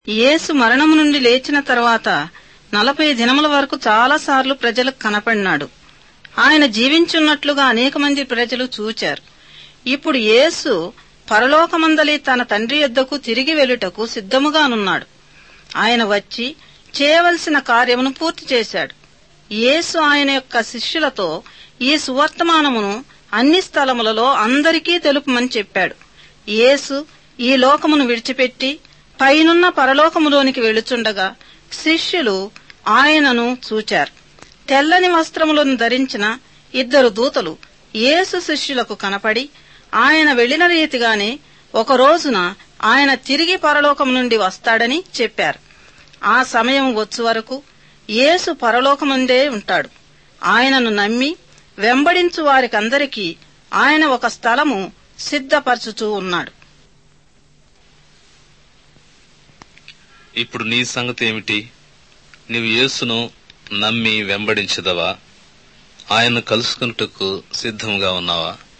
యేసు మరణము నుండి లేచిన తరువాత నలభై దినముల వరకు చాలాసార్లు ప్రజలకు కనపడినాడు ఆయన జీవించున్నట్లుగా అనేక మంది ప్రజలు చూచారు ఇప్పుడు యేసు పరలోకమందలి తన తండ్రి యొద్దకు తిరిగి వెళ్ళుటకు సిద్ధముగానున్నాడు ఆయన వచ్చి చేయవలసిన కార్యమును పూర్తి చేశాడు యేసు ఆయన యొక్క శిష్యులతో ఈ సువర్తమానమును అన్ని స్థలములలో అందరికీ తెలుపమని చెప్పాడు యేసు ఈ లోకమును విడిచిపెట్టి పైనున్న పరలోకములోనికి వెళుచుండగా శిష్యులు ఆయనను చూచారు తెల్లని వస్త్రములను ధరించిన ఇద్దరు దూతలు యేసు శిష్యులకు కనపడి ఆయన వెళ్లిన రీతిగానే ఒక రోజున ఆయన తిరిగి పరలోకం నుండి వస్తాడని చెప్పారు ఆ సమయం వచ్చు వరకు యేసు పరలోకముందే ఉంటాడు ఆయనను నమ్మి వెంబడించు వారికందరికీ ఆయన ఒక స్థలము సిద్ధపరచుచూ ఉన్నాడు ఇప్పుడు నీ సంగతి ఏమిటి నీవు యేసును నమ్మి వెంబడించదవా ఆయన కలుసుకున్నట్టుకు సిద్ధంగా ఉన్నావా